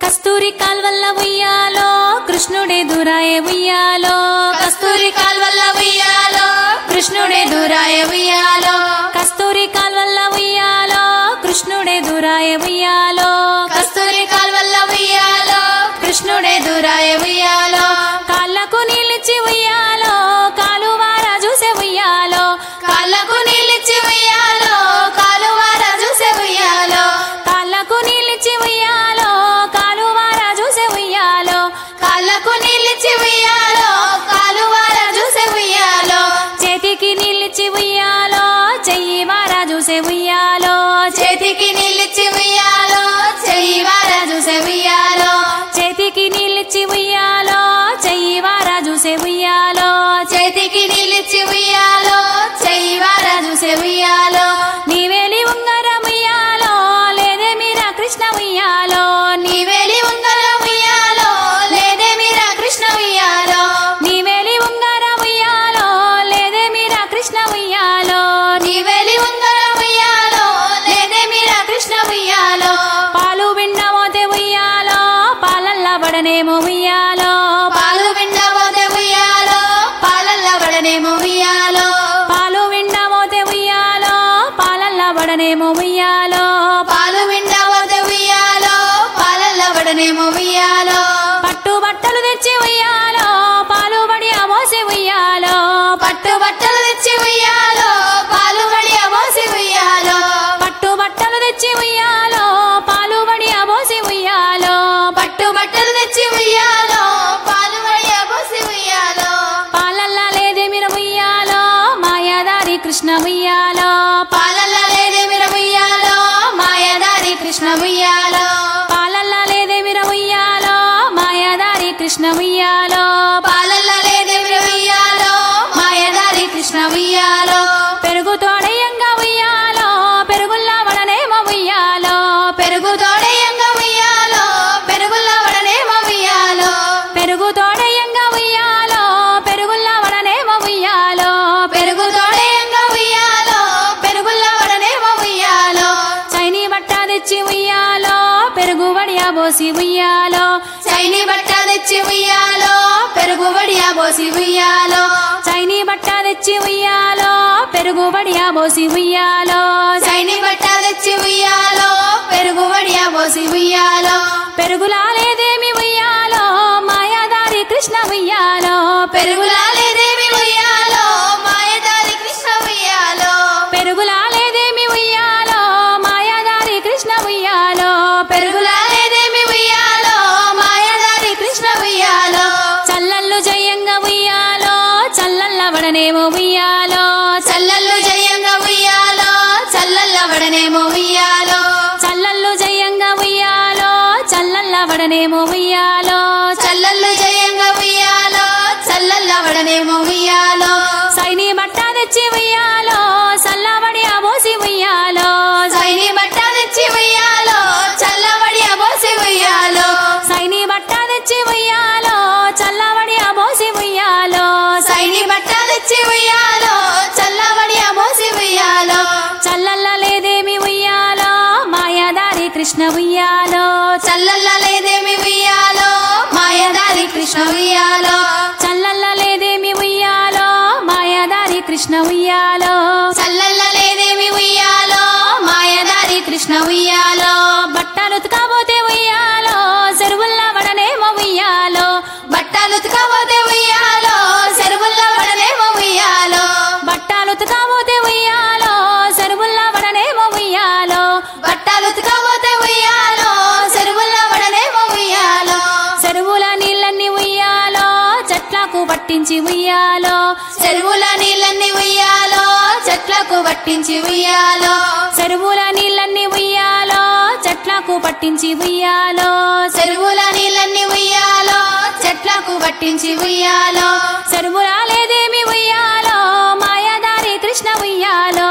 కస్తూరి కాల్వల్ల ఉయ్యాలో కృష్ణుడే దురాయ ఉయ్యాలో కస్తూరి కాల్వల్ల ఉయ్యాలో కృష్ణుడే దూరాయ ఉయ్యాలో కస్తూరి కాల్వల్ల ఉయ్యాలో కృష్ణుడే దురాయ ఉయ్యాలో కస్తూరి కాల్వల్ల ఉయ్యాలో కృష్ణుడే దూరాయ ఉయ్యాలో కాళ్ళకు నీళ్ళిచ్చి ఉయ్యాలో కాలువార చూసే ఉయ్యాలో కాళ్ళకు నీళ్ళిచ్చి ఉయ్యాలో కాలువార చూసే ఉయ్యాలో కాళ్ళకు నీళ్ళిచ్చి ఉయ్యాలో కాలువార చూసే ఉయ్యాలో కాళ్ళకు నీళ్ళిచ్చి ఉయ్యాలో కాలువార చూసే ఉయ్యాలో చేతికి నీళ్ళిచ్చి ఉయ్యాలో చెయ్యి వార చూసే ఉయ్యాలో చేతికి నీళ్ళిచ్చి ఉయ్యాలో చెయ్యి వార చూసే ఉయ్యాలో చేతికి నీళ్ళిచ్చి ఉయ్యాలో చెయ్యి వార చూసే ఉయ్యాలో చేతికి నీళ్ళిచ్చి ఉయ్యాలో చెయ్యి వార చూసే ఉయ్యాలో నీవేలి ఉంగరం ఉయ్యాలో లేదే మీరా కృష్ణ ఉయ్యాలో నీవేలి ఉంగరం ఉయ్యాలో లేదే మీరా కృష్ణ ఉయ్యాలో నీవేలి ఉంగరం ఉయ్యాలో లేదే మీరా కృష్ణ ఉయ్యాలో నీవేలి ఉంగరం ఉయ్యాలో లేదే మీరా కృష్ణ ఉయ్యాలో పాలు విండమోతే ఉయ్యాలో పాలల్ల బడనేమో ఉయ్యాలో పాలు విండబోతే ఉయ్యాలో పాలల్ల పడనేమో ఉయ్యాలో పాలు విండమోతే ఉయ్యాలో పాలల్ల బడనేమో ఉయ్యాలో పాలు విండబోతే ఉయ్యాలో పాలల్ల పడనేమో ఉయ్యాలో పట్టు బట్టలు తెచ్చి ఉయ్యాలో పాలు బడి అమోసి ఉయ్యాలో పట్టు బట్టలు తెచ్చి ఉయ్యాలో పాలు వడి అబోసి ఉయ్యాలో పట్టు బట్టలు తెచ్చి ఉయ్యాలో పాలు బడి అమోసి ఉయ్యాలో పట్టు బట్టలు తెచ్చి ఉయ్యాలో పాలు వడి అబోసి ఉయ్యాలో పాలల్లా లేదే మీరు ఉయ్యాలో మాయాదారి కృష్ణ ఉయ్యాలో పాలల్ల లేదే మిర ఉయ్యాలో మాయదారి కృష్ణ ఉయ్యాలో పాలల్లా లేదే మీరు ఉయ్యాలో మాయాదారి కృష్ణ ఉయ్యాలో పాలల్ల లేదే మిర ఉయ్యాలో మాయదారి కృష్ణ ఉయ్యాలో పెరుగు తోడయంగా ఉయ్యాలో పెరుగుల్లా వడనేమో ఉయ్యాలో పెరుగు తోడయంగా ఉయ్యాలో పెరుగుల్ల వడనేమో ఉయ్యాలో పెరుగు తోడయంగా ఉయ్యాలో పెరుగుల్లా వడనేమో ఉయ్యాలో పెరుగు తోడయంగా ఉయ్యాలో పెరుగుల్ల వడనేమో ఉయ్యాలో చైనీ బట్ట తెచ్చి ఉయ్యాలో పెరుగు వడియా పోసి ఉయ్యాలో చైని బట్ట తెచ్చి ఉయ్యాలో పెరుగు వడియా పోసి ఉయ్యాలో చైనీ బట్ట తెచ్చి ఉయ్యాలో పెరుగు వడియా పోసి ఉయ్యాలో చైని బట్ట తెచ్చి ఉయ్యాలో పెరుగు వడియా పోసి ఉయ్యాలో పెరుగులా లేదేమి ఉయ్యాలో మాయాదారి కృష్ణ ఉయ్యాలో పెరుగులా లేదేమి ఉయ్యాలో మాయదారి కృష్ణ ఉయ్యాలో పెరుగులా లేదేమి ఉయ్యాలో మాయాదారి కృష్ణ ఉయ్యాలో పెరుగులా లేదేమి ఉయ్యాలో మాయదారి కృష్ణ ఉయ్యాలో చల్లల్లు జయంగా ఉయ్యాలో చల్లల్ల వడనేమో ఉయ్యాలో చల్లల్లు జయంగా ఉయ్యాలో చల్లల్ల వడనేమో ఉయ్యాలో చల్లల్లు జయంగా ఉయ్యాలో చల్లల్ల వడనేమో ఉయ్యాలో చల్లల్లు జయంగా ఉయ్యాలో చల్లల్ల వడనేమో ఉయ్యాలో సైని బట్ట తెచ్చి ఉయ్యాలో సల్లబడి అబోసి ఉయ్యాలో సైని బట్ట తెచ్చి ఉయ్యాలో చల్లబడి అబోసి ఉయ్యాలో సైని బట్ట తెచ్చి ఉయ్యాలో చల్లబడి అబోసి ఉయ్యాలో సైని బట్ట తెచ్చి ఉయ్యాలో చల్లబడి అబోసి ఉయ్యాలో చల్లల్ల లేదేమి ఉయ్యాలో మాయాదారి కృష్ణ ఉయ్యాలో చల్లల్ల లేదేమి ఉయ్యాలో మాయదారి కృష్ణ ఉయ్యాలో చల్లల్ల లేదేమి ఉయ్యాలో మాయాదారి కృష్ణ ఉయ్యాలో చల్లల్ల లేదేమి ఉయ్యాలో మాయదారి కృష్ణ ఉయ్యాలో బట్టలు ఉతకపోతే ఉయ్యాలో చెరువుల్లా వడనేమో ఉయ్యాలో బట్టలు ఉతకపోతే ఉయ్యాలో చెరువుల్లో వడనేమో ఉయ్యాలో బట్టలు ఉతకపోతే ఉయ్యాలో చెరువుల్లా వడనేమో ఉయ్యాలో బట్టలు ఉతకపోతే ఉయ్యాలో చెరువుల్లో వడనేమో ఉయ్యాలో చెరువుల నీళ్ళన్ని ఉయ్యాలో చెట్లకు పట్టించి ఉయ్యాలో చెరువుల నీళ్ళన్ని ఉయ్యాలో చెట్లకు పట్టించి ఉయ్యాలో చెరువుల నీళ్ళన్ని ఉయ్యాలో చెట్లకు పట్టించి ఉయ్యాలో చెరువుల నీళ్ళన్ని ఉయ్యాలో చెట్లకు పట్టించి ఉయ్యాలో చెరువుల లేదేమి ఉయ్యాలో మాయాదారి కృష్ణ ఉయ్యాలో